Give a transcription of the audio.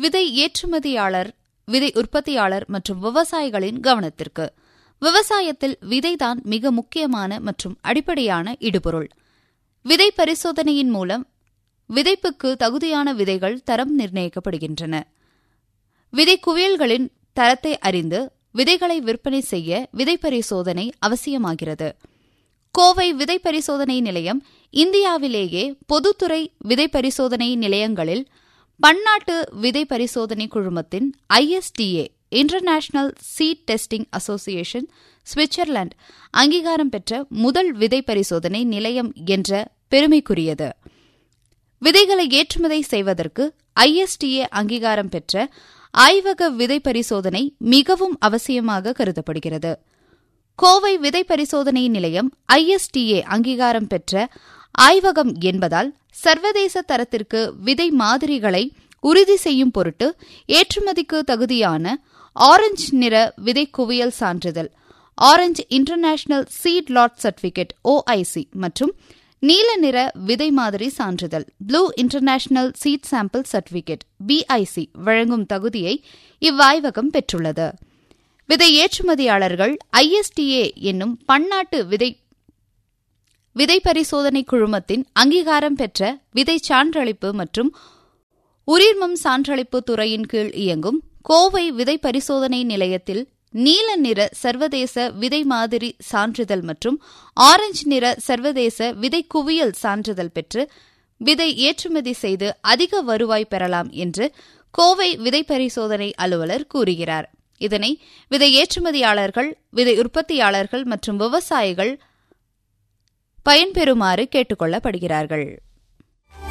விதை ஏற்றுமதியாளர் விதை உற்பத்தியாளர் மற்றும் விவசாயிகளின் கவனத்திற்கு விவசாயத்தில் விதைதான் மிக முக்கியமான மற்றும் அடிப்படையான இடுபொருள் விதை பரிசோதனையின் மூலம் விதைப்புக்கு தகுதியான விதைகள் தரம் நிர்ணயிக்கப்படுகின்றன விதை குவியல்களின் தரத்தை அறிந்து விதைகளை விற்பனை செய்ய விதை பரிசோதனை அவசியமாகிறது கோவை விதை பரிசோதனை நிலையம் இந்தியாவிலேயே பொதுத்துறை விதை பரிசோதனை நிலையங்களில் பன்னாட்டு விதை பரிசோதனை குழுமத்தின் ISTA international seed testing association Switzerland அங்கீகாரம் பெற்ற முதல் விதை பரிசோதனை நிலையம் என்ற பெருமைக்குரியது விதைகளை ஏற்றுமதி செய்வதற்கு ஐஎஸ்டிஏ அங்கீகாரம் பெற்ற ஆய்வக விதை பரிசோதனை மிகவும் அவசியமாக கருதப்படுகிறது கோவை விதை பரிசோதனை நிலையம் ஐஎஸ்டிஏ அங்கீகாரம் பெற்ற ஆய்வகம் என்பதால் சர்வதேச தரத்திற்கு விதை மாதிரிகளை உறுதி செய்யும் பொருட்டு ஏற்றுமதிக்கு தகுதியான ஆரஞ்சு நிற விதை குவியல் சான்றிதழ் orange international seed lot certificate OIC மற்றும் நீல நிற விதை மாதிரி சான்றிதழ் blue international seed sample certificate BIC வழங்கும் தகுதியை இவ்வாய்வகம் பெற்றுள்ளது விதை ஏற்றுமதியாளர்கள் ஐஎஸ்டிஏ என்னும் பன்னாட்டு விதை விதை பரிசோதனை குழுமத்தின் அங்கீகாரம் பெற்ற விதை சான்றளிப்பு மற்றும் உரிமம் சான்றளிப்பு துறையின் கீழ் இயங்கும் கோவை விதை பரிசோதனை நிலையத்தில் நீல நிற சர்வதேச விதை மாதிரி சான்றிதழ் மற்றும் ஆரஞ்சு நிற சர்வதேச விதை குவியல் சான்றிதழ் பெற்று விதை ஏற்றுமதி செய்து அதிக வருவாய் பெறலாம் என்று கோவை விதை பரிசோதனை அலுவலர் கூறுகிறார் இதனை விதை ஏற்றுமதியாளர்கள் விதை உற்பத்தியாளர்கள் மற்றும் விவசாயிகள் பயன்பெறுமாறு கேட்டுக் கொள்ளப்படுகிறார்கள்